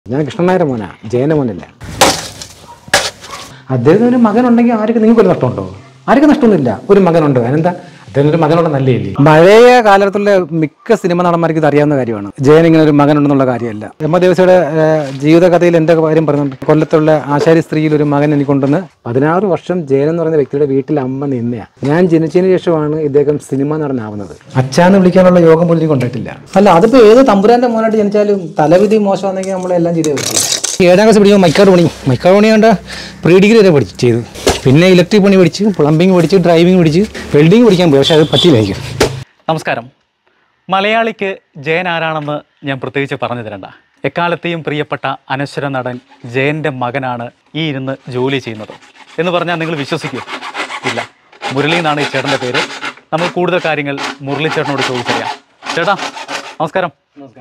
ഞാൻ കൃഷ്ണനായരുടെ മോനാ ജയന്റെ മോനല്ല അദ്ദേഹത്തിന് ഒരു മകനുണ്ടെങ്കിൽ ആർക്കും നിങ്ങൾക്ക് ഒരു നഷ്ടമുണ്ടോ ആർക്കും നഷ്ടമൊന്നുമില്ല ഒരു മകനുണ്ട് അതിനെന്താ അദ്ദേഹത്തിന് ഒരു മകനുണ്ടെന്നല്ലേ ഇല്ലേ പഴയ കാലത്തുള്ള മിക്ക സിനിമ നടന്മാർക്ക് ഇത് അറിയാവുന്ന കാര്യമാണ് ജയൻ ഇങ്ങനെ ഒരു മകനുണ്ടെന്നുള്ള കാര്യമല്ല എം ദേവസിയുടെ ജീവിതകഥയിൽ എൻ്റെ കാര്യം പറയുന്നുണ്ട് കൊല്ലത്തുള്ള ആശാരി സ്ത്രീയിൽ ഒരു മകൻ എനിക്കുണ്ടെന്ന് പതിനാറ് വർഷം ജയൻ എന്ന് പറയുന്ന വ്യക്തിയുടെ വീട്ടിൽ അമ്മ നിന്നയാണ് ഞാൻ ജനിച്ചതിന് ശേഷമാണ് ഇദ്ദേഹം സിനിമ നടനാവുന്നത് അച്ഛാന്ന് വിളിക്കാനുള്ള യോഗം പോലും എനിക്ക് ഉണ്ടായിട്ടില്ല അല്ല അതിപ്പോ ഏത് തമ്പുരാന്റെ മോനായിട്ട് ജനിച്ചാലും തലവിധി മോശമാണെങ്കിൽ നമ്മളെല്ലാം ചെയ്തേ പറ്റും ഏഴാം ക്ലാസ് പഠിക്കുമ്പോൾ മൈക്കാട് പണി മൈക്കാട് പണി കണ്ട പ്രീ ഡിഗ്രി വരെ പഠിച്ചു ചെയ്തു പിന്നെ ഇലക്ട്രിക് പണി പഠിച്ച് പ്ലംബിംഗ് പഠിച്ച് ഡ്രൈവിംഗ് പഠിച്ച് വെൽഡിംഗ് പഠിക്കാൻ പോയി പക്ഷേ അത് പറ്റിയില്ലായിരിക്കും നമസ്കാരം മലയാളിക്ക് ജയൻ ആരാണെന്ന് ഞാൻ പ്രത്യേകിച്ച് പറഞ്ഞു തരണ്ട എക്കാലത്തെയും പ്രിയപ്പെട്ട അനശ്വര നടൻ ജയൻ്റെ മകനാണ് ഈ ഇരുന്ന് ജോലി ചെയ്യുന്നത് എന്ന് പറഞ്ഞാൽ നിങ്ങൾ വിശ്വസിക്കൂ ഇല്ല മുരളി എന്നാണ് ഈ ചേട്ടൻ്റെ പേര് നമ്മൾ കൂടുതൽ കാര്യങ്ങൾ മുരളി ചേട്ടനോട് ചോദിച്ചറിയാം ചേട്ടാ നമസ്കാരം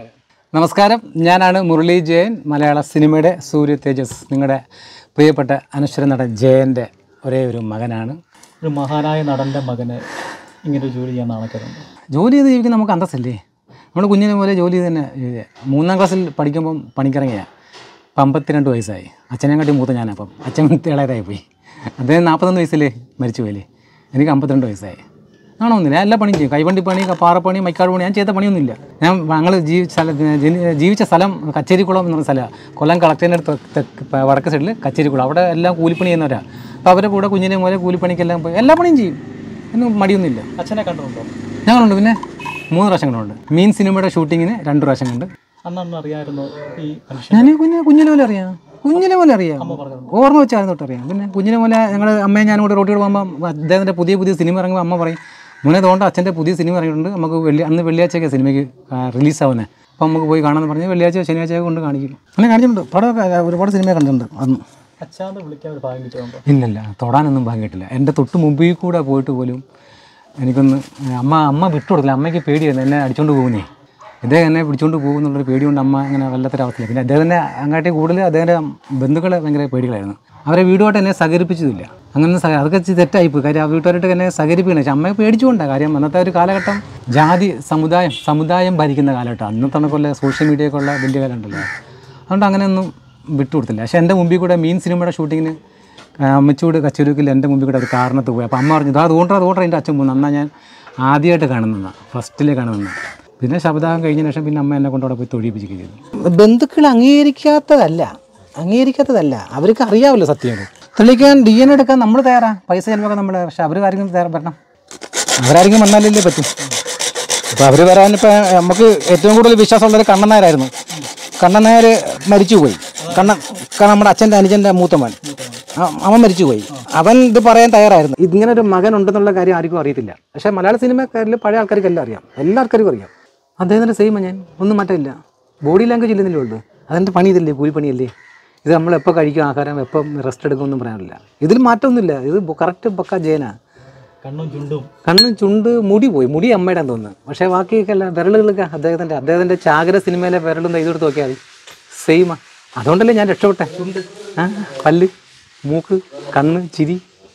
നമസ്കാരം ഞാനാണ് മുരളി ജയൻ മലയാള സിനിമയുടെ സൂര്യ തേജസ് നിങ്ങളുടെ പ്രിയപ്പെട്ട അനശ്വര നടൻ ജയൻ്റെ ഒരേ ഒരു മകനാണ് ഒരു മഹാനായ നടൻ്റെ മകന് ഇങ്ങനെ ഒരു ജോലി ചെയ്യാൻ നാണക്കേടുണ്ട് ജോലി ചെയ്ത് ജീവിക്കുന്ന നമുക്ക് അന്തസ്സല്ലേ നമ്മൾ കുഞ്ഞിനെ പോലെ ജോലി ചെയ്ത് തന്നെ ചെയ്തേ. മൂന്നാം ക്ലാസ്സിൽ പഠിക്കുമ്പം പണിക്കിറങ്ങിയ അപ്പം അമ്പത്തിരണ്ട് വയസ്സായി അച്ഛനെ കാട്ടി മൂത്ത ഞാനപ്പം അച്ഛൻ ഇളയതായി പോയി അദ്ദേഹം നാൽപ്പത്തൊന്ന് വയസ്സിലേ മരിച്ചു പോയില്ലേ എനിക്ക് അമ്പത്തിരണ്ട് വയസ്സായി ആണോന്നില്ല ഞാൻ എല്ലാ പണിയും ചെയ്യും കൈവണ്ടി പണി പാറപ്പണി മൈക്കാട് പണി ഞാൻ ചെയ്ത പണിയൊന്നുമില്ല ഞാൻ ഞങ്ങൾ ജീവിച്ച സ്ഥലം ജനി- ജീവിച്ച സ്ഥലം കച്ചേരിക്കുളം എന്ന് പറഞ്ഞ സ്ഥലമാണ് കൊല്ലം കളക്ടറിൻ്റെ തെക്ക് പ- വടക്ക് സൈഡിൽ കച്ചേരിക്കുളം അവിടെ എല്ലാം കൂലിപ്പണി ചെയ്യുന്നവരാണ് അപ്പോൾ അവരുടെ കൂടെ കുഞ്ഞിനെ പോലെ കൂലിപ്പണിക്കെല്ലാം പോയി എല്ലാ പണിയും ചെയ്യും ഒന്നും മടിയൊന്നുമില്ല അച്ഛനെ കണ്ടുണ്ടോ ഞങ്ങളുണ്ട് പിന്നെ മൂന്ന് പ്രാവശ്യം കണ്ടുണ്ട് മീൻ സിനിമയുടെ ഷൂട്ടിങ്ങിന് രണ്ട് പ്രാവശ്യം കണ്ട് അന്ന് അന്ന് അറിയായിരുന്നു ഈ മനുഷ്യൻ ഞാൻ കുഞ്ഞ് കുഞ്ഞിനെ പോലെ അറിയാം കുഞ്ഞിനെ പോലെ അറിയാം ഓർമ്മ വെച്ചായിരുന്നു തൊട്ട് അറിയാം പിന്നെ കുഞ്ഞിനെ പോലെ ഞങ്ങൾ അമ്മയും ഞാനും കൂടെ റോട്ടിൽ പോകുമ്പോൾ അദ്ദേഹത്തിൻ്റെ പുതിയ പുതിയ സിനിമ ഇറങ്ങുമ്പോൾ അമ്മ പറയും മുന്നേ തോണ്ട അച്ഛൻ്റെ പുതിയ സിനിമ ഇറങ്ങിയിട്ടുണ്ട് നമുക്ക് വെള്ളി അന്ന് വെള്ളിയാഴ്ചയൊക്കെ സിനിമയ്ക്ക് റിലീസാവുന്നത് അപ്പോൾ നമുക്ക് പോയി കാണാമെന്ന് പറഞ്ഞ് വെള്ളിയാഴ്ച ശനിയാഴ്ച കൊണ്ട് കാണിക്കും അങ്ങനെ കാണിച്ചിട്ടുണ്ട് പടമൊക്കെ ഒരുപാട് സിനിമ കണ്ടിട്ടുണ്ട് അന്ന് അച്ഛാന്ന് വിളിക്കാൻ ഒരു ഭാഗ്യം കിട്ടുന്നുണ്ടോ ഇല്ലില്ല തൊടാനൊന്നും ഭാഗ്യം കിട്ടില്ല എൻ്റെ തൊട്ട് മുമ്പിൽ കൂടെ പോയിട്ട് പോലും എനിക്കൊന്ന് അമ്മ അമ്മ വിട്ടുകൊടുക്കില്ല അമ്മയ്ക്ക് പേടിയായിരുന്നു എന്നെ അടിച്ചുകൊണ്ട് പോകുന്നേ ഇദ്ദേഹം എന്നെ പിടിച്ചുകൊണ്ട് പോകുന്നുള്ളൊരു പേടി കൊണ്ട് അമ്മ ഇങ്ങനെ വല്ലാത്തൊരവസ്ഥയില്ല പിന്നെ അദ്ദേഹത്തിൻ്റെ അങ്ങാട്ടി കൂടുതൽ അദ്ദേഹത്തിൻ്റെ ബന്ധുക്കൾ ഭയങ്കര പേടികളായിരുന്നു അവരെ വീടുമായിട്ട് എന്നെ സഹകരിപ്പിച്ചതില്ല അങ്ങനെ സഹ- അതൊക്കെ ഇച്ചിരി തെറ്റായിപ്പോയി കാര്യം ആ വീട്ടുകാരായിട്ട് എന്നെ സഹകരിപ്പിക്കണം പക്ഷേ അമ്മയെ പേടിച്ചുകൊണ്ടാണ് കാര്യം അന്നത്തെ ഒരു കാലഘട്ടം ജാതി സമുദായം സമുദായം ഭരിക്കുന്ന കാലഘട്ടം അന്നത്തെ കൊല്ല സോഷ്യൽ മീഡിയയൊക്കെ ഉള്ള വലിയ കാലം ഉണ്ടല്ലോ അതുകൊണ്ട് അങ്ങനെയൊന്നും വിട്ടുകൊടുത്തില്ല പക്ഷേ എൻ്റെ മുമ്പിൽ കൂടെ മീൻ സിനിമയുടെ ഷൂട്ടിങ്ങിന് അമ്മച്ചൂട് കച്ചൂരുക്കിൽ എൻ്റെ മുമ്പിൽ കൂടെ ഒരു കാരണത്ത് പോയി അപ്പോൾ അമ്മ പറഞ്ഞു ഇതാ അതുകൊണ്ടാ അതുകൊണ്ടാ എൻ്റെ അച്ഛൻ പോകുന്നത് അന്നാ ഞാൻ ആദ്യമായിട്ട് കാണുന്നതാണ് ഫസ്റ്റിലെ കാണുന്നത് പിന്നെ ശബ്ദം കഴിഞ്ഞ ശേഷം പിന്നെ അമ്മ എന്നെ കൊണ്ട് അവിടെ പോയി തൊഴിപ്പിച്ചിരിക്കുക ചെയ്തു ബന്ധുക്കൾ അംഗീകരിക്കാത്തതല്ല അംഗീകരിക്കാത്തതല്ല അവർക്ക് അറിയാമല്ലോ സത്യം തെളിയിക്കാൻ ഡി എൻ എടുക്കാൻ നമ്മൾ തയ്യാറാ പൈസ ചിലവാക്കാൻ നമ്മൾ പക്ഷെ അവർ ആരെങ്കിലും തയ്യാറ് വരണം അവരാരെങ്കിലും വന്നാലല്ലേ പറ്റും അപ്പോൾ അവർ വരാനിപ്പോൾ നമുക്ക് ഏറ്റവും കൂടുതൽ വിശ്വാസമുള്ളത് കണ്ണൻ നായരായിരുന്നു കണ്ണൻ നായർ മരിച്ചുപോയി കണ്ണൻ കാരണം നമ്മുടെ അച്ഛൻ്റെ അനുജൻ്റെ മൂത്തമൻ ആ- അവൻ മരിച്ചുപോയി അവൻ ഇത് പറയാൻ തയ്യാറായിരുന്നു ഇങ്ങനെ ഒരു മകൻ ഉണ്ടെന്നുള്ള കാര്യം ആർക്കും അറിയത്തില്ല പക്ഷേ മലയാള സിനിമക്കാരിൽ പഴയ ആൾക്കാർക്ക് എല്ലാം അറിയാം എല്ലാ ആൾക്കാർക്കും അറിയാം അദ്ദേഹത്തിൻ്റെ സെയിം ഞാൻ ഒന്നും മാറ്റമില്ല ബോഡി ലാംഗ്വേജ് ഇല്ലെന്നല്ലേ ഉള്ളൂ അതെൻ്റെ പണി ഇതല്ലേ കൂലിപ്പണിയല്ലേ ഇത് നമ്മൾ എപ്പോൾ കഴിക്കും ആഹാരം എപ്പം റെസ്റ്റ് എടുക്കുമെന്നും പറയാനില്ല ഇതിൽ മാറ്റമൊന്നുമില്ല ഇത് കറക്റ്റ് പക്ക ജയന കണ്ണും ചുണ്ടും കണ്ണും ചുണ്ട് മുടി പോയി മുടി അമ്മയുടെ തോന്നുന്നു പക്ഷേ ബാക്കിയൊക്കെ എല്ലാം വിരലുകളൊക്കെ അദ്ദേഹത്തിൻ്റെ അദ്ദേഹത്തിൻ്റെ ചാകര സിനിമയിലെ വിരലും ദൈവം എടുത്ത് നോക്കിയാൽ മതി സെയിമാ അതുകൊണ്ടല്ലേ ഞാൻ രക്ഷപ്പെട്ടെ ആ പല്ല് മൂക്ക് കണ്ണ് ചിരി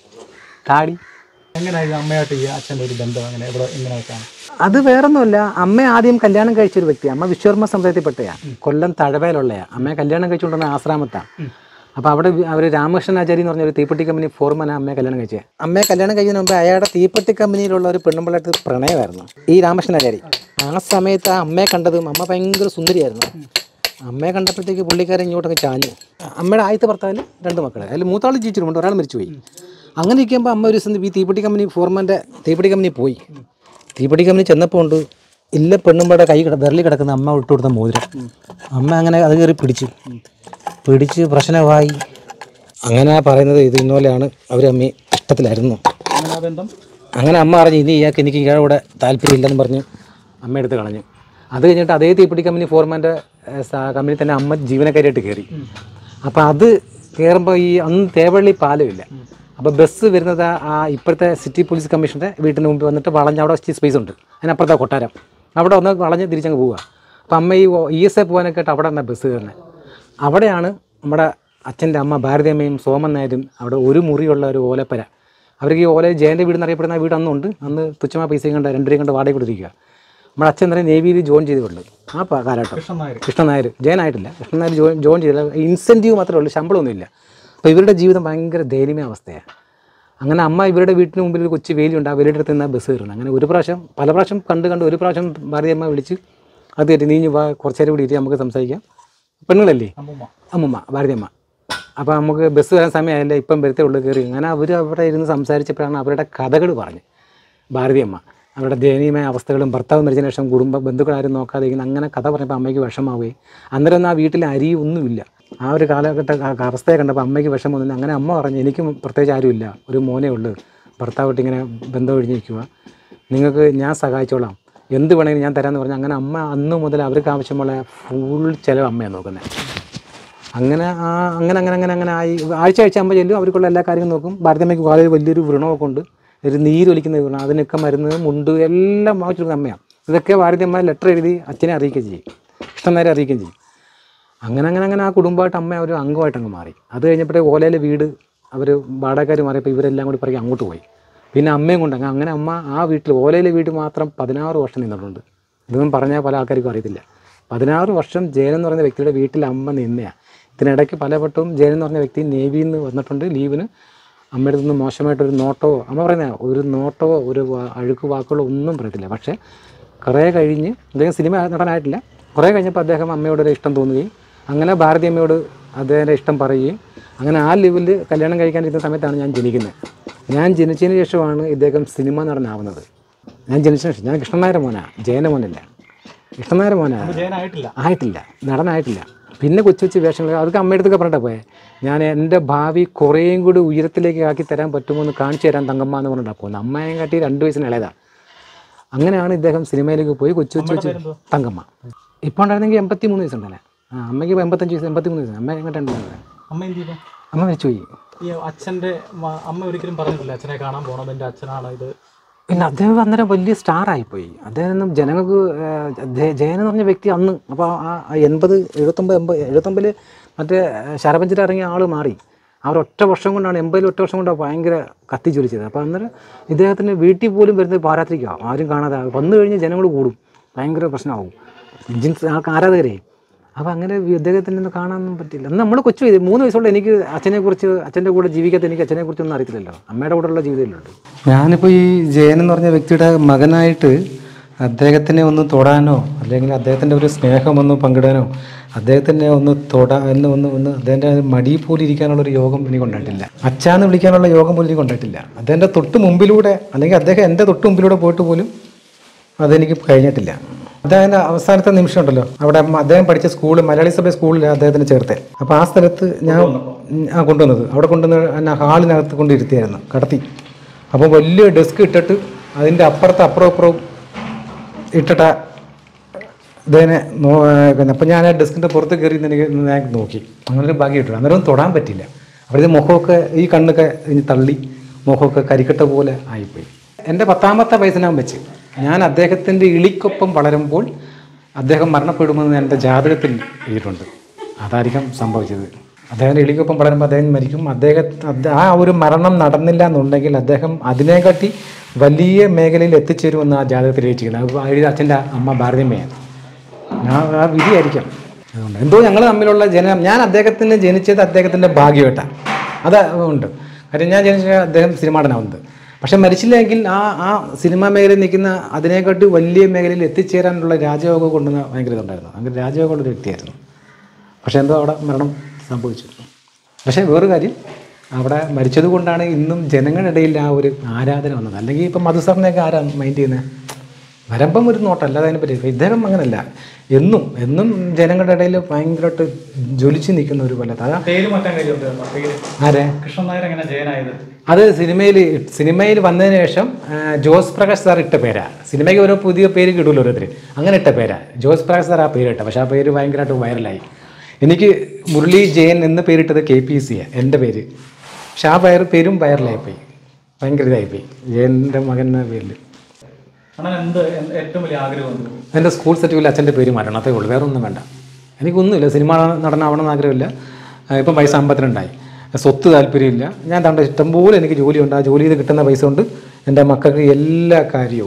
താടി എങ്ങനെയായിരുന്നു അമ്മയായിട്ട് ഈ അച്ഛൻ്റെ ഒരു ബന്ധം അങ്ങനെ എവിടെ എങ്ങനെയൊക്കെയാണ് അത് വേറൊന്നുമല്ല അമ്മ ആദ്യം കല്യാണം കഴിച്ച ഒരു വ്യക്തി അമ്മ വിശ്വകർമ്മ സമുദായത്തിൽപ്പെട്ടയാ കൊല്ലം തഴവയിലുള്ളയാ അമ്മയെ കല്യാണം കഴിച്ചുകൊണ്ടുവന്ന ആശ്രാമത്താണ് അപ്പോൾ അവിടെ അവർ രാമകൃഷ്ണൻ ആചാരി എന്ന് പറഞ്ഞ ഒരു തീപ്പെട്ടി കമ്പനി ഫോർമാനാ അമ്മയെ കല്യാണം കഴിച്ചത് അമ്മയെ കല്യാണം കഴിച്ചതിന് മുമ്പ് അയാളുടെ തീപ്പെട്ടി കമ്പനിയിലുള്ള ഒരു പെണ്ണുമ്പിള്ളായിട്ട് പ്രണയമായിരുന്നു ഈ രാമകൃഷ്ണൻ ആചാരി ആ സമയത്ത് ആ അമ്മയെ കണ്ടതും അമ്മ ഭയങ്കര സുന്ദരിയായിരുന്നു അമ്മയെ കണ്ടപ്പോഴത്തേക്ക് പുള്ളിക്കാരൻ ഇങ്ങോട്ടൊക്കെ ചാഞ്ഞു അമ്മയുടെ ആദ്യത്തെ ഭർത്താവിൽ രണ്ട് മക്കളെ അതിൽ മൂത്താൾ ജീവിച്ചിട്ടുണ്ട് ഒരാൾ മരിച്ചുപോയി അങ്ങനെ ഇരിക്കുമ്പോൾ അമ്മ ഒരു ദിവസം ഈ തീപ്പെട്ടി കമ്പനി ഫോർമാൻ്റെ തീപ്പെട്ടി കമ്പനി പോയി തീപ്പെട്ടി കമ്പനി ചെന്നപ്പോൾ ഉണ്ട് ഇല്ല പെണ്ണുമ്പടെ കൈ കിട വിരലിൽ കിടക്കുന്ന അമ്മ ഇട്ട് കൊടുത്ത മോതിരം അമ്മ അങ്ങനെ അത് കയറി പിടിച്ചു പിടിച്ച് പ്രശ്നമായി അങ്ങനെ പറയുന്നത് ഇത് ഇന്നോലെയാണ് അവർ അമ്മ ഇഷ്ടത്തിലായിരുന്നു അങ്ങനെ ആ ബന്ധം അങ്ങനെ അമ്മ പറഞ്ഞു ഇനി ഇയാൾക്ക് എനിക്ക് ഇയാളുടെ കൂടെ താല്പര്യമില്ലെന്ന് പറഞ്ഞ് അമ്മ എടുത്ത് കളഞ്ഞു അത് കഴിഞ്ഞിട്ട് അതേ തീപ്പെട്ടി കമ്പനി ഫോർമാൻ്റെ കമ്പനി തന്നെ അമ്മ ജീവനക്കാരിയായിട്ട് കയറി അപ്പോൾ അത് കയറുമ്പോൾ ഈ അന്ന് തേവള്ളി പാലമില്ല അപ്പോൾ ബസ് വരുന്നത് ആ- ആ ഇപ്പോഴത്തെ സിറ്റി പോലീസ് കമ്മീഷൻ്റെ വീട്ടിന് മുമ്പ് വന്നിട്ട് വളഞ്ഞ് അവിടെ സ്പേസ് ഉണ്ട് അതിനപ്പുറത്തെ കൊട്ടാരം അവിടെ ഒന്ന് വളഞ്ഞ് തിരിച്ചങ്ങ് പോവുക അപ്പോൾ അമ്മ ഈ ഇ എസ് എ പോകാനൊക്കെ ആയിട്ട് അവിടെ നിന്നാണ് ബസ് കയറുന്നത് അവിടെയാണ് നമ്മുടെ അച്ഛൻ്റെ അമ്മ ഭാരതിയമ്മയും സോമൻ നായരും അവിടെ ഒരു മുറിയുള്ള ഒരു ഓലപ്പര അവർക്ക് ഈ ഓല ജയൻ്റെ വീട് എന്നറിയപ്പെടുന്ന ആ വീട് അന്നുണ്ട് അന്ന് തുച്ഛമായ പൈസയും കണ്ട് രണ്ടു രൂപയും കണ്ട് വാടക കൊടുത്തിരിക്കുക നമ്മുടെ അച്ഛൻ തന്നെ നേവിയിൽ ജോയിൻ ചെയ്തേ ആ പ- കാലഘട്ടം കൃഷ്ണൻ നായർ കൃഷ്ണൻ നായർ ജയനായിട്ടില്ല കൃഷ്ണൻ നായർ ജോയിൻ ജോയിൻ ചെയ്തില്ല ഇൻസെൻറ്റീവ് മാത്രമേ ഉള്ളൂ ശമ്പളമൊന്നുമില്ല അപ്പോൾ ഇവരുടെ ജീവിതം ഭയങ്കര ദയനീയ അവസ്ഥയാണ് അങ്ങനെ അമ്മ ഇവരുടെ വീട്ടിന് മുമ്പിൽ ഒരു കൊച്ചു വേലിയുണ്ട് ആ വേലിയുടെ അടുത്ത് നിന്നാണ് ബസ് കയറുന്നത് അങ്ങനെ ഒരു പ്രാവശ്യം പല പ്രാവശ്യം കണ്ട് കണ്ട് ഒരു പ്രാവശ്യം ഭാരതിയമ്മ വിളിച്ച് അത് കയറ്റി നീഞ്ഞ് വാ കുറച്ച് നേരം കൂടി ഇരി നമുക്ക് സംസാരിക്കാം പെണ്ണുങ്ങളല്ലേ അമ്മൂമ്മ അമ്മമ്മ ഭാരതിയമ്മ അപ്പോൾ നമുക്ക് ബസ് വരാൻ സമയമായില്ല ഇപ്പം വരത്തേ ഉള്ളൂ കയറി അങ്ങനെ അവർ അവിടെ ഇരുന്ന് സംസാരിച്ചപ്പോഴാണ് അവരുടെ കഥകൾ പറഞ്ഞ് ഭാരതിയമ്മ അവരുടെ ദയനീയമായ അവസ്ഥകളും ഭർത്താവ് മരിച്ചതിന് ശേഷം കുടുംബ ബന്ധുക്കൾ ആരും നോക്കാതെ ഇരിക്കുന്ന അങ്ങനെ കഥ പറഞ്ഞപ്പോൾ അമ്മയ്ക്ക് വിഷമാവുകയും അന്നേരം ഒന്നും ആ വീട്ടിൽ അരി ഒന്നുമില്ല ആ ഒരു കാലഘട്ട ആ അവസ്ഥയെ കണ്ടപ്പോൾ അമ്മയ്ക്ക് വിഷമമൊന്നുമില്ല അങ്ങനെ അമ്മ പറഞ്ഞു എനിക്കും പ്രത്യേകിച്ച് ആരുമില്ല ഒരു മോനേ ഉള്ളൂ ഭർത്താവായിട്ട് ഇങ്ങനെ ബന്ധം ഒഴിഞ്ഞ് നിൽക്കുക നിങ്ങൾക്ക് ഞാൻ സഹായിച്ചോളാം എന്ത് വേണമെങ്കിലും ഞാൻ തരാമെന്ന് പറഞ്ഞു അങ്ങനെ അമ്മ അന്ന് മുതൽ അവർക്ക് ആവശ്യമുള്ള ഫുൾ ചിലവ് അമ്മയാണ് നോക്കുന്നത് അങ്ങനെ ആ അങ്ങനെ അങ്ങനെ അങ്ങനെ അങ്ങനെ ആയി ആഴ്ച ആഴ്ച ആകുമ്പോൾ ചെല്ലും അവർക്കുള്ള എല്ലാ കാര്യങ്ങളും നോക്കും ഭാരതമ്മയ്ക്ക് വളരെ വലിയൊരു വ്രണമൊക്കെ ഉണ്ട് ഒരു നീരൊലിക്കുന്ന വ്രണം അതിനൊക്കെ മരുന്ന് മുണ്ട് എല്ലാം വാങ്ങിച്ചിരുന്ന അമ്മയാണ് ഇതൊക്കെ ഭാരതമ്മ ലെറ്റർ എഴുതി അച്ഛനെ അറിയിക്കുകയും ചെയ്യും ഇഷ്ടം നേരെ അറിയിക്കുകയും ചെയ്യും അങ്ങനെ അങ്ങനെ അങ്ങനെ ആ കുടുംബമായിട്ട് അമ്മ ഒരു അംഗമായിട്ട് അങ്ങ് മാറി അത് കഴിഞ്ഞപ്പോഴേ ഓലയിലെ വീട് അവർ വാടകക്കാർ മാറിയപ്പോൾ ഇവരെല്ലാം കൂടി പറയും അങ്ങോട്ട് പോയി പിന്നെ അമ്മയും കൊണ്ട് അങ്ങ് അങ്ങനെ അമ്മ ആ വീട്ടിൽ ഓലയിലെ വീട് മാത്രം പതിനാറ് വർഷം നിന്നിട്ടുണ്ട് ഇതൊന്നും പറഞ്ഞാൽ പല ആൾക്കാർക്കും അറിയത്തില്ല പതിനാറ് വർഷം ജയൻ എന്ന് പറയുന്ന വ്യക്തിയുടെ വീട്ടിൽ അമ്മ നിന്നയാണ് ഇതിനിടയ്ക്ക് പലവട്ടവും ജയൻ എന്ന് പറഞ്ഞ വ്യക്തി നേവിയിൽ നിന്ന് വന്നിട്ടുണ്ട് ലീവിന് അമ്മയുടെ നിന്ന് മോശമായിട്ടൊരു നോട്ടോ അമ്മ പറയുന്ന ഒരു നോട്ടോ ഒരു വാ- അഴുക്ക് വാക്കുകളോ ഒന്നും പറയത്തില്ല പക്ഷേ കുറേ കഴിഞ്ഞ് അദ്ദേഹം സിനിമ നടനായിട്ടില്ല കുറേ കഴിഞ്ഞപ്പോൾ അദ്ദേഹം അമ്മയോടൊരു ഇഷ്ടം തോന്നുകയും അങ്ങനെ ഭാരതി അമ്മയോട് അദ്ദേഹത്തിൻ്റെ ഇഷ്ടം പറയുകയും അങ്ങനെ ആ ലെവലിൽ കല്യാണം കഴിക്കാനിരുന്ന സമയത്താണ് ഞാൻ ജനിക്കുന്നത് ഞാൻ ജനിച്ചതിന് ശേഷമാണ് ഇദ്ദേഹം സിനിമ നടനാവുന്നത് ഞാൻ ജനിച്ചതിന് ശേഷം ഞാൻ കൃഷ്ണനായര മോനാണ് ജയന മോനല്ല കൃഷ്ണനായര മോനാണ് ജയനായിട്ടില്ല ആയിട്ടില്ല നടനായിട്ടില്ല പിന്നെ കൊച്ചു കൊച്ചു വേഷങ്ങൾ അതൊക്കെ അമ്മയുടെ അടുത്തൊക്കെ പറഞ്ഞിട്ടാ പോയെ ഞാൻ എൻ്റെ ഭാവി കുറേയും കൂടി ഉയരത്തിലേക്ക് ആക്കി തരാൻ പറ്റുമോ എന്ന് കാണിച്ചു തരാൻ തങ്കമ്മ എന്ന് പറഞ്ഞിട്ടാണ് പോകുന്നത് അമ്മയും കാട്ടി രണ്ട് വയസ്സിന് ഇളയതാണ് അങ്ങനെയാണ് ഇദ്ദേഹം സിനിമയിലേക്ക് പോയി കൊച്ചു കൊച്ചു കൊച്ചു തങ്കമ്മ ഇപ്പോൾ ഉണ്ടായിരുന്നെങ്കിൽ എൺപത്തി മൂന്ന് വയസ്സുണ്ടല്ലേ ആ അമ്മയ്ക്ക് എൺപത്തഞ്ച് വയസ്സ് എൺപത്തി മൂന്ന് വയസ്സ് അമ്മ എങ്ങോട്ടുണ്ടായിരുന്നത് അമ്മ എന്ത് ചെയ്തു അമ്മ മരിച്ചുപോയി ഈ അച്ഛൻ്റെ മ- അമ്മ ഒരിക്കലും പറഞ്ഞിട്ടില്ല അച്ഛനെ കാണാൻ പോകണം എൻ്റെ അച്ഛനാണ് ഇത് പിന്നെ അദ്ദേഹം അന്നേരം വലിയ സ്റ്റാർ ആയിപ്പോയി അദ്ദേഹം ജനങ്ങൾക്ക് ഏഹ്, ജയ- ജയൻ എന്ന് പറഞ്ഞ വ്യക്തി അന്ന് അപ്പോൾ ആ ആ എൺപത് എഴുപത്തൊമ്പത് എൺപത് എഴുപത്തൊമ്പതിൽ മറ്റേ ശരപഞ്ചിൽ ഇറങ്ങിയ ആൾ മാറി ആ ഒരു ഒറ്റ വർഷം കൊണ്ടാണ് എൺപതിൽ ഒറ്റ വർഷം കൊണ്ടാണ് ഭയങ്കര കത്തി ജ്വലിച്ചത് അപ്പോൾ അന്നേരം ഇദ്ദേഹത്തിന് വീട്ടിൽ പോലും വരുന്നത് പാരാത്രിക്കാവും ആരും കാണാതെ വന്നു കഴിഞ്ഞ് ജനങ്ങൾ കൂടും ഭയങ്കര പ്രശ്നമാവും ജിൻസ് ആൾക്ക് ആരാധകരെ അപ്പോൾ അങ്ങനെ ഇദ്ദേഹത്തിനെ ഒന്നും കാണാനൊന്നും പറ്റില്ല അന്ന് നമ്മൾ കൊച്ചു ഇത് മൂന്ന് വയസ്സുള്ള എനിക്ക് അച്ഛനെക്കുറിച്ച് അച്ഛൻ്റെ കൂടെ ജീവിക്കാത്ത എനിക്ക് അച്ഛനെക്കുറിച്ച് ഒന്നും അറിയത്തില്ലല്ലോ അമ്മയുടെ കൂടെയുള്ള ജീവിതമല്ലുള്ളൂ ഞാനിപ്പോൾ ഈ ജയൻ എന്ന് പറഞ്ഞ വ്യക്തിയുടെ മകനായിട്ട് അദ്ദേഹത്തിനെ ഒന്ന് തൊടാനോ അല്ലെങ്കിൽ അദ്ദേഹത്തിൻ്റെ ഒരു സ്നേഹമൊന്ന് പങ്കിടാനോ അദ്ദേഹത്തിനെ ഒന്ന് തൊടാനോ ഒന്ന് ഒന്ന് അദ്ദേഹത്തിൻ്റെ മടിയിൽ പോലും ഇരിക്കാനുള്ള ഒരു യോഗം എനിക്ക് ഉണ്ടായിട്ടില്ല അച്ഛാന്ന് വിളിക്കാനുള്ള യോഗം പോലും എനിക്ക് ഉണ്ടായിട്ടില്ല അദ്ദേഹത്തിൻ്റെ തൊട്ട് മുമ്പിലൂടെ അല്ലെങ്കിൽ അദ്ദേഹം എൻ്റെ തൊട്ട് മുമ്പിലൂടെ പോയിട്ട് പോലും അതെനിക്ക് കഴിഞ്ഞിട്ടില്ല അദ്ദേഹത്തിൻ്റെ അവസാനത്തെ നിമിഷം ഉണ്ടല്ലോ അവിടെ മ- അദ്ദേഹം പഠിച്ച സ്കൂൾ മലയാളി സഭ സ്കൂളിൽ അദ്ദേഹത്തിന് ചേർത്തേ അപ്പോൾ ആ സ്ഥലത്ത് ഞാൻ ഉം, ആ കൊണ്ടുവന്നത് അവിടെ കൊണ്ടുവന്ന് എന്നെ ഹാളിനകത്ത് കൊണ്ട് ഇരുത്തിയായിരുന്നു കടത്തി അപ്പോൾ വലിയ ഡെസ്ക് ഇട്ടിട്ട് അതിൻ്റെ അപ്പുറത്ത് അപ്പുറം അപ്പുറവും ഇട്ടിട്ട ഇതേനെ നോ അപ്പം ഞാൻ ആ ഡെസ്കിൻ്റെ പുറത്ത് കയറി നിന്ന് എനിക്ക് ഞാൻ നോക്കി അങ്ങനെ ഒരു ഭാഗ്യം ഇട്ടു അന്നേരം ഒന്നും തൊടാൻ പറ്റില്ല അവിടുത്തെ മുഖമൊക്കെ ഈ കണ്ണൊക്കെ ഇനി തള്ളി മുഖമൊക്കെ കരിക്കട്ട പോലെ ആയിപ്പോയി എൻ്റെ പത്താമത്തെ വയസ്സിനാകും വെച്ച് ഞാൻ അദ്ദേഹത്തിൻ്റെ ഇളിക്കൊപ്പം വളരുമ്പോൾ അദ്ദേഹം മരണപ്പെടുമെന്ന് എൻ്റെ ജാതകത്തിൽ എഴുതിയിട്ടുണ്ട് അതായിരിക്കും സംഭവിച്ചത് അദ്ദേഹത്തിൻ്റെ ഇളിക്കൊപ്പം വളരുമ്പോൾ അദ്ദേഹം മരിക്കും അദ്ദേഹം അദ്ദേ- ആ ഒരു മരണം നടന്നില്ല എന്നുണ്ടെങ്കിൽ അദ്ദേഹം അതിനെക്കാട്ടി വലിയ മേഖലയിൽ എത്തിച്ചേരുമെന്ന് ആ ജാതകത്തിൽ എഴുതിയിരിക്കുന്നത് അത് എഴുതിയ അച്ഛൻ്റെ അമ്മ ഭാരതമ്മയാണ് ഞാൻ ആ വിധിയായിരിക്കാം അതുകൊണ്ട് എന്തോ ഞങ്ങൾ തമ്മിലുള്ള ജനം ഞാൻ അദ്ദേഹത്തിന് ജനിച്ചത് അദ്ദേഹത്തിൻ്റെ ഭാഗ്യമായിട്ടാണ് അത് ഉണ്ട് കാര്യം ഞാൻ ജനിച്ച അദ്ദേഹം സിനിമ നടനാവുന്നത് പക്ഷെ മരിച്ചില്ലെങ്കിൽ ആ ആ സിനിമാ മേഖലയിൽ നിൽക്കുന്ന അതിനെക്കാട്ടി വലിയ മേഖലയിൽ എത്തിച്ചേരാനുള്ള രാജയോഗം കൊണ്ടുവന്ന ഭയങ്കര ഇതുണ്ടായിരുന്നു ഭയങ്കര രാജയോഗമുള്ള ഒരു വ്യക്തിയായിരുന്നു പക്ഷേ എന്തോ അവിടെ മരണം സംഭവിച്ചു പക്ഷേ വേറൊരു കാര്യം അവിടെ മരിച്ചത് കൊണ്ടാണ് ഇന്നും ജനങ്ങളുടെ ഇടയിൽ ആ ഒരു ആരാധന വന്നത് അല്ലെങ്കിൽ ഇപ്പം മധുസാറിനെയൊക്കെ ആരാ മൈൻഡ് ചെയ്യുന്നത് വരമ്പം ഒരു നോട്ടം അല്ലാതെ അതിനെ പറ്റി ഇദ്ദേഹം അങ്ങനല്ല എന്നും എന്നും ജനങ്ങളുടെ ഇടയിൽ ഭയങ്കരമായിട്ട് ജ്വലിച്ച് നിൽക്കുന്ന ഒരു കൊല്ലത്ത് അതാ പേര് മാറ്റാൻ കഴിയുമോ പേര് ആരെ കൃഷ്ണൻ നായർ എങ്ങനെ ജയനായത് അത് സിനിമയിൽ സിനിമയിൽ വന്നതിന് ശേഷം ആ, ജോസ് പ്രകാശ് സാർ ഇട്ട പേരാ സിനിമയ്ക്ക് ഓരോ പുതിയ പേര് കിട്ടുമല്ലോ ഓരോരുത്തർ അങ്ങനെ ഇട്ട പേരാ ജോസ് പ്രകാശ് സാർ ആ പേര് ഇട്ട പക്ഷേ ആ പേര് ഭയങ്കരമായിട്ട് വൈറലായി എനിക്ക് മുരളി ജയൻ എന്ന് പേരിട്ടത് കെ പി സിയാണ് എൻ്റെ പേര് പക്ഷെ ആ പേര് പേരും വൈറലായിപ്പോയി ഭയങ്കര ഇതായിപ്പോയി ജയൻ്റെ മകൻ എന്ന പേരിൽ അണ്ണൻ എന്ത് എന്ത് ഏറ്റവും വലിയ ആഗ്രഹം എന്ത്? എൻ്റെ സ്കൂൾ സർട്ടിഫിക്കറ്റ് അച്ഛൻ്റെ പേര് മാറ്റണം അതേ ഉള്ളൂ വേറെ ഒന്നും വേണ്ട എനിക്കൊന്നുമില്ല സിനിമ നടനാവണമെന്ന് ആഗ്രഹമില്ല ആ, ഇപ്പം പൈസ അമ്പത്തിരണ്ടായി സ്വത്ത് താല്പര്യമില്ല ഞാൻ തണ്ട ഇഷ്ടംപോലെ എനിക്ക് ജോലിയുണ്ട് ആ ജോലി ചെയ്ത് കിട്ടുന്ന പൈസ കൊണ്ട് എൻ്റെ മക്കൾക്ക് എല്ലാ കാര്യവും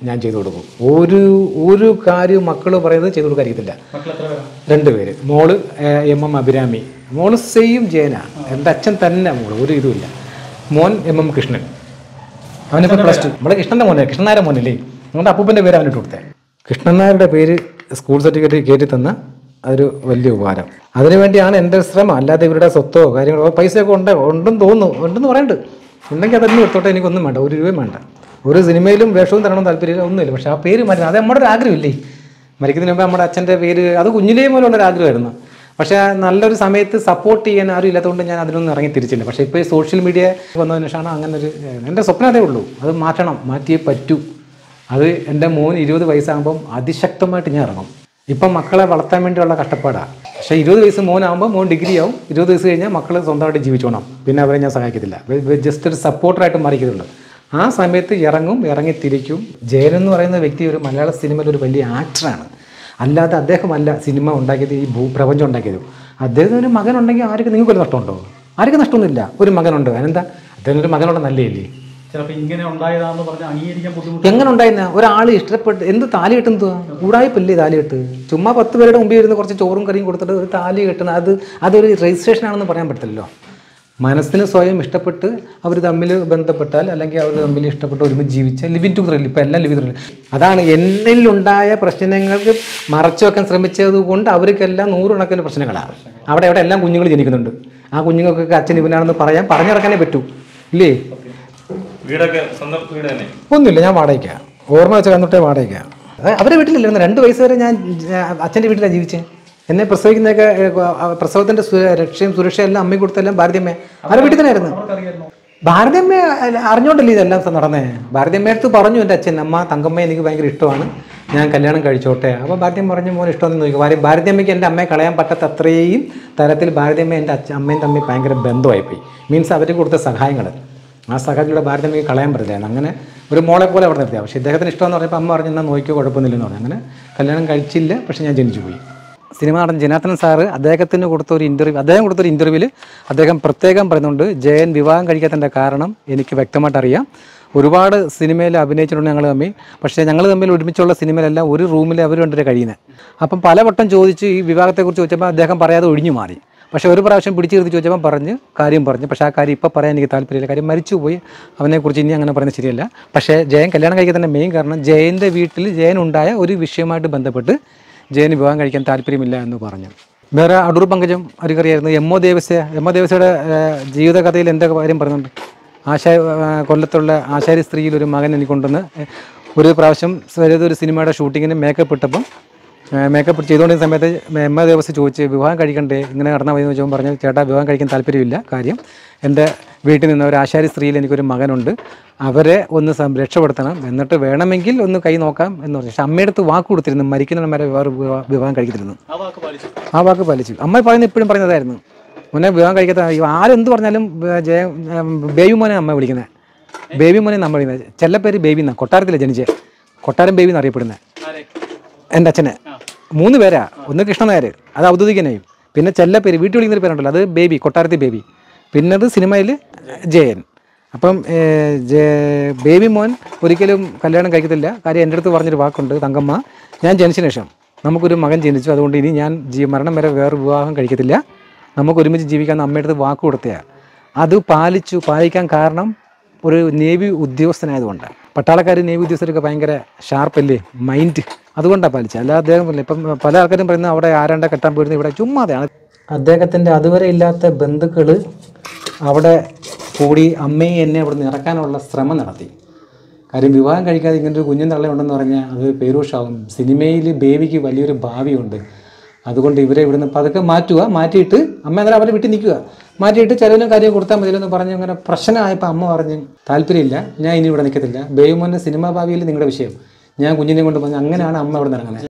ഞാൻ ചെയ്തു കൊടുക്കും ഒരു ഒരു കാര്യവും മക്കൾ പറയുന്നത് ചെയ്തു കൊടുക്കാതിരിക്കത്തില്ല രണ്ടുപേര് മോള് ഏഹ്, എം എം അഭിരാമി മോള് സെയിം ജയന എൻ്റെ അച്ഛൻ തന്നെ മോള് ഒരു ഇതുമില്ല മോൻ എം എം കൃഷ്ണൻ അവനിപ്പോൾ പ്ലസ് ടു നമ്മുടെ കൃഷ്ണൻ്റെ മോനെ കൃഷ്ണൻ നായരുടെ മോനല്ലേ നമ്മുടെ അപ്പൂപ്പൻ്റെ പേര് അവനിട്ട് കൊടുത്തേ കൃഷ്ണൻ നായരുടെ പേര് സ്കൂൾ സർട്ടിഫിക്കറ്റ് കയറ്റി തന്ന അതൊരു വലിയ ഉപകാരം അതിനുവേണ്ടിയാണ് എൻ്റെ ശ്രമം അല്ലാതെ ഇവരുടെ സ്വത്തോ കാര്യങ്ങളോ പൈസയൊക്കെ ഉണ്ട് ഉണ്ടെന്ന് തോന്നുന്നു ഉണ്ടെന്ന് പറയുന്നുണ്ട് ഉണ്ടെങ്കിൽ അതൊന്നും എടുത്തോട്ടെ എനിക്കൊന്നും വേണ്ട ഒരു രൂപയും വേണ്ട ഒരു സിനിമയിലും വേഷവും തരണം താല്പര്യമില്ല ഒന്നുമില്ല പക്ഷേ ആ പേര് മാറ്റണം അത് നമ്മുടെ ഒരു ആഗ്രഹമില്ലേ മരിക്കുന്നതിന് മുമ്പ് നമ്മുടെ അച്ഛൻ്റെ പേര് അത് കുഞ്ഞിലേ മുതലുള്ള ഒരു ആഗ്രഹമായിരുന്നു പക്ഷേ നല്ലൊരു സമയത്ത് സപ്പോർട്ട് ചെയ്യാൻ ആരും ഇല്ലാത്തതുകൊണ്ട് ഞാൻ അതിനൊന്നും ഇറങ്ങി തിരിച്ചില്ല പക്ഷേ ഇപ്പോൾ ഈ സോഷ്യൽ മീഡിയ വന്നതിന് ശേഷമാണ് അങ്ങനെ ഒരു എൻ്റെ സ്വപ്നം അതേ ഉള്ളൂ അത് മാറ്റണം മാറ്റിയേ പറ്റൂ അത് എൻ്റെ മോൻ ഇരുപത് വയസ്സാകുമ്പം അതിശക്തമായിട്ട് ഞാൻ ഇറങ്ങും ഇപ്പം മക്കളെ വളർത്താൻ വേണ്ടിയുള്ള കഷ്ടപ്പാടാണ് പക്ഷേ ഇരുപത് വയസ്സ് മോനാകുമ്പോൾ മോൻ ഡിഗ്രി ആവും ഇരുപത് വയസ്സ് കഴിഞ്ഞാൽ മക്കൾ സ്വന്തമായിട്ട് ജീവിച്ചോണം പിന്നെ അവരെ ഞാൻ സഹായിക്കത്തില്ല ജസ്റ്റ് ഒരു സപ്പോർട്ടറായിട്ട് മാറിക്കുന്നുള്ളൂ ആ സമയത്ത് ഇറങ്ങും ഇറങ്ങി തിരിക്കും ജയൻ എന്ന് പറയുന്ന വ്യക്തി ഒരു മലയാള സിനിമയിൽ ഒരു വലിയ ആക്ടറാണ് അല്ലാതെ അദ്ദേഹമല്ല സിനിമ ഉണ്ടാക്കിയത് ഈ ഭൂ പ്രപഞ്ചം ഉണ്ടാക്കിയത് അദ്ദേഹത്തിന് ഒരു മകനുണ്ടെങ്കിൽ ആർക്കും നിങ്ങൾക്ക് ഒരു നഷ്ടമുണ്ടോ ആർക്കും നഷ്ടമൊന്നുമില്ല ഒരു മകനുണ്ട് അതിനെന്താ അദ്ദേഹത്തിന് ഒരു മകനുണ്ട് നല്ലയില്ലേ ചിലപ്പോൾ ഇങ്ങനെ ഉണ്ടായതാന്ന് പറഞ്ഞ് അംഗീകരിക്കാൻ ബുദ്ധിമുട്ട് എങ്ങനെ ഉണ്ടായിരുന്ന ഒരാൾ ഇഷ്ടപ്പെട്ട് എന്ത് താലി കെട്ടുന്നത് കൂടായ്പല്ലേ താലി കെട്ട് ചുമ്മാ പത്ത് പേരുടെ മുമ്പിൽ ഇരുന്ന് കുറച്ച് ചോറും കറിയും കൊടുത്തിട്ട് ഒരു താലി കെട്ടുന്ന അത് അതൊരു രജിസ്ട്രേഷൻ ആണെന്ന് പറയാൻ പറ്റില്ലല്ലോ മനസ്സിന് സ്വയം ഇഷ്ടപ്പെട്ട് അവർ തമ്മിൽ ബന്ധപ്പെട്ടാൽ അല്ലെങ്കിൽ അവർ തമ്മിൽ ഇഷ്ടപ്പെട്ട് ഒരുമിച്ച് ജീവിച്ച ലിവിൻ ടുഗറിൽ ഇപ്പം എല്ലാം ലിവിൻ ടുഗറിൽ അതാണ് എന്നിലുണ്ടായ പ്രശ്നങ്ങൾക്ക് മറച്ചു വെക്കാൻ ശ്രമിച്ചത് കൊണ്ട് അവർക്കെല്ലാം നൂറുകണക്കിന് പ്രശ്നങ്ങളാണ് അവിടെ അവിടെ എല്ലാം കുഞ്ഞുങ്ങൾ ജനിക്കുന്നുണ്ട് ആ കുഞ്ഞുങ്ങൾക്കൊക്കെ അച്ഛൻ ഇവനാണെന്ന് പറയാൻ പറഞ്ഞിറക്കാനേ പറ്റൂ ഇല്ലേ വീടൊക്കെ സ്വന്തം വീട് തന്നെ ഒന്നുമില്ല ഞാൻ വാടകയ്ക്കാണ് ഓർമ്മ വെച്ച കന്നിട്ടേ വാടകയ്ക്കാണ് അവരെ വീട്ടിലില്ലായിരുന്നു രണ്ട് വയസ്സ് വരെ ഞാൻ അച്ഛൻ്റെ വീട്ടിലാണ് ജീവിച്ചത് എന്നെ പ്രസവിക്കുന്നതൊക്കെ ഏ, ആ, പ്രസവത്തിന്റെ സു- രക്ഷയും സുരക്ഷയും എല്ലാം അമ്മയ്ക്ക് കൊടുത്തെല്ലാം ഭാരതിയമ്മ അവരുടെ വീട്ടിൽ തന്നെയായിരുന്നു ഭാരതിയമ്മ അറിഞ്ഞോണ്ടല്ലേ ഇതെല്ലാം സ- നടന്നേ ഭാരതിയമ്മ അടുത്ത് പറഞ്ഞു എൻ്റെ അച്ഛൻ അമ്മ തങ്കമ്മ എനിക്ക് ഭയങ്കര ഇഷ്ടമാണ് ഞാൻ കല്യാണം കഴിച്ചോട്ടെ അപ്പോൾ ഭാരതിയമ്മ പറഞ്ഞു മോൻ ഇഷ്ടമെന്ന് നോക്കി ഭാര്യ ഭാരതിയമ്മയ്ക്ക് എൻ്റെ അമ്മയെ കളയാൻ പറ്റാത്ത അത്രയും തരത്തിൽ ഭാരതിയമ്മ എൻ്റെ അച്ഛൻ അമ്മയും തമ്മിൽ ഭയങ്കര ബന്ധമായിപ്പോയി മീൻസ് അവർ കൊടുത്ത സഹായങ്ങൾ ആ സഹജയുടെ ഭാരതമേക്ക് കളയാൻ പറ്റില്ലായിരുന്നു അങ്ങനെ ഒരു മോളെ പോലെ അവിടെ നിർത്തിയ പക്ഷേ ഇദ്ദേഹത്തിന് ഇഷ്ടമെന്ന് പറഞ്ഞപ്പോൾ അമ്മ പറഞ്ഞു എന്നാൽ നോക്കിയോ കുഴപ്പമൊന്നുമില്ലെന്ന് പറഞ്ഞു അങ്ങനെ കല്യാണം കഴിച്ചില്ല പക്ഷേ ഞാൻ ജനിച്ചു പോയി സിനിമ നടൻ ജനാർദ്ദനൻ സാറ് അദ്ദേഹത്തിന് കൊടുത്ത ഒരു ഇൻ്റർവ്യൂ അദ്ദേഹം കൊടുത്തൊരു ഇൻ്റർവ്യൂവിൽ അദ്ദേഹം പ്രത്യേകം പറയുന്നുണ്ട് ജയൻ വിവാഹം കഴിക്കാത്തതിൻ്റെ കാരണം എനിക്ക് വ്യക്തമായിട്ട് അറിയാം ഒരുപാട് സിനിമയിൽ അഭിനയിച്ചിട്ടുണ്ട് ഞങ്ങൾ തമ്മിൽ പക്ഷേ ഞങ്ങൾ തമ്മിൽ ഒരുമിച്ചുള്ള സിനിമയിലെല്ലാം ഒരു റൂമിൽ അവർ രണ്ടുപേരെ കഴിയുന്നത് അപ്പം പലവട്ടം ചോദിച്ച് ഈ വിവാഹത്തെക്കുറിച്ച് ചോദിച്ചപ്പോൾ അദ്ദേഹം പറയാതെ ഒഴിഞ്ഞു മാറി പക്ഷേ ഒരു പ്രാവശ്യം പിടിച്ചു നിർത്തി ചോദിച്ചപ്പോൾ പറഞ്ഞ് കാര്യം പറഞ്ഞു പക്ഷേ ആ കാര്യം ഇപ്പോൾ പറയാൻ എനിക്ക് താല്പര്യമില്ല കാര്യം മരിച്ചുപോയി അവനെക്കുറിച്ച് ഇനി അങ്ങനെ പറയുന്നത് ശരിയല്ല പക്ഷേ ജയൻ കല്യാണം കഴിക്കാൻ മെയിൻ കാരണം ജയൻ്റെ വീട്ടിൽ ജയൻ ഉണ്ടായ ഒരു വിഷയമായിട്ട് ബന്ധപ്പെട്ട് ജയന് വിവാഹം കഴിക്കാൻ താല്പര്യമില്ല എന്ന് പറഞ്ഞു വേറെ അടൂർ പങ്കജം അരികറിയായിരുന്നു M O Devasya M O ദേവസ്യയുടെ ഏഹ്, ജീവിതകഥയിൽ എൻ്റെ കാര്യം പറയുന്നുണ്ട് ആശാ ഏഹ്, കൊല്ലത്തുള്ള ആശാരി സ്ത്രീയിൽ ഒരു മകൻ എനിക്കുണ്ടെന്ന് ഏഹ്, ഒരു പ്രാവശ്യം ഒരു സിനിമയുടെ ഷൂട്ടിങ്ങിന് മേക്കപ്പ് ഇട്ടപ്പം മേക്കപ്പ് ചെയ്തുകൊണ്ടിരുന്ന സമയത്ത് എം എ ദേവസ് ചോദിച്ച് വിവാഹം കഴിക്കണ്ടേ ഇങ്ങനെ നടന്നാൽ മതി എന്ന് ചോദിച്ചപ്പോൾ പറഞ്ഞു ചേട്ടാ വിവാഹം കഴിക്കാൻ താല്പര്യമില്ല കാര്യം എൻ്റെ വീട്ടിൽ നിന്ന് ഒരു ആശാരി സ്ത്രീയിൽ എനിക്കൊരു മകനുണ്ട് അവരെ ഒന്ന് സം- രക്ഷപ്പെടുത്തണം എന്നിട്ട് വേണമെങ്കിൽ ഒന്ന് കൈ നോക്കാം എന്ന് പറഞ്ഞു പക്ഷേ അമ്മയടുത്ത് വാക്ക് കൊടുത്തിരുന്നു മരിക്കുന്ന വരെ വേറെ വിവാ- വിവാഹം കഴിക്കത്തിരുന്നു ആ വാക്ക് പാലിച്ചു ആ വാക്ക് പാലിച്ചു അമ്മ പറയുന്നത് ഇപ്പോഴും പറയുന്നതായിരുന്നു മുന്നേ വിവാഹം കഴിക്കാത്ത ആരെന്ത് പറഞ്ഞാലും ഏ, ജയ ഏ, ബേബി മോനെ അമ്മ വിളിക്കുന്നത് ബേബി മോനെ നമ്മൾ വിളിക്കുന്നത് ചെല്ലപ്പേര് ബേബി എന്നാണ് കൊട്ടാരത്തിലെ ജനിച്ചേ കൊട്ടാരം ബേബി എന്നറിയപ്പെടുന്നത് ആരെ എൻ്റെ അച്ഛനെ മൂന്ന് പേരാ ഒന്ന് കൃഷ്ണനായർ അത് ഔദ്യോഗികനെയും പിന്നെ ചെല്ലപ്പേര് വീട്ടിൽ വിളിക്കുന്നൊരു പേരുണ്ടല്ലോ അത് ബേബി കൊട്ടാരത്തി ബേബി പിന്നെ അത് സിനിമയിൽ ജയൻ അപ്പം ഏ, ജെ- ബേബി മോൻ ഒരിക്കലും കല്യാണം കഴിക്കത്തില്ല കാര്യം എൻ്റെ അടുത്ത് പറഞ്ഞൊരു വാക്കുണ്ട് തങ്കമ്മ ഞാൻ ജനിച്ചതിന് ശേഷം നമുക്കൊരു മകൻ ജനിച്ചു അതുകൊണ്ട് ഇനി ഞാൻ ജീ മരണം വരെ വേറെ വിവാഹം കഴിക്കത്തില്ല നമുക്ക് ഒരുമിച്ച് ജീവിക്കാൻ അമ്മയുടെ അടുത്ത് വാക്ക് കൊടുത്തതാണ് അത് പാലിച്ചു പാലിക്കാൻ കാരണം ഒരു നേവി ഉദ്യോഗസ്ഥനായതുകൊണ്ട് പട്ടാളക്കാർ നേവി ഉദ്യോഗസ്ഥരൊക്കെ ഭയങ്കര ഷാർപ്പല്ലേ മൈൻഡ് അതുകൊണ്ടാണ് പാലിച്ചത് അല്ലാതെ അദ്ദേഹം ഇല്ല. ഇപ്പം പല ആൾക്കാരും പറയുന്നത് അവിടെ ആരാണ്ട കെട്ടാൻ പോയിരുന്നത് ഇവിടെ ചുമ്മാതെയാണ് അദ്ദേഹത്തിൻ്റെ അതുവരെ ഇല്ലാത്ത ബന്ധുക്കൾ അവിടെ കൂടി അമ്മയെ എന്നെ അവിടെ നിന്ന് ഇറക്കാനുള്ള ശ്രമം നടത്തി കാര്യം വിവാഹം കഴിക്കാതെ ഇങ്ങനൊരു കുഞ്ഞും തള്ളയുണ്ടെന്ന് പറഞ്ഞാൽ അത് പേരൂഷാവും സിനിമയിൽ ബേബിക്ക് വലിയൊരു ഭാവിയുണ്ട് അതുകൊണ്ട് ഇവരെ ഇവിടുന്ന് പതുക്കെ മാറ്റുക മാറ്റിയിട്ട് അമ്മ അന്നേരം അവരെ വിട്ട് നിൽക്കുക മാറ്റിയിട്ട് ചിലവിനും കാര്യം കൊടുത്താൽ മതിയല്ലോ എന്ന് പറഞ്ഞ് അങ്ങനെ പ്രശ്നമായപ്പോൾ അമ്മ പറഞ്ഞു താല്പര്യമില്ല ഞാൻ ഇനി ഇവിടെ നിൽക്കത്തില്ല ബേബിമോൻ്റെ സിനിമാ ഭാവിയിൽ നിങ്ങളുടെ വിഷയം ഞാൻ കുഞ്ഞിനെ കൊണ്ട് പറഞ്ഞു അങ്ങനെയാണ് അമ്മ ഇവിടെ നിന്ന് ഇറങ്ങുന്നത്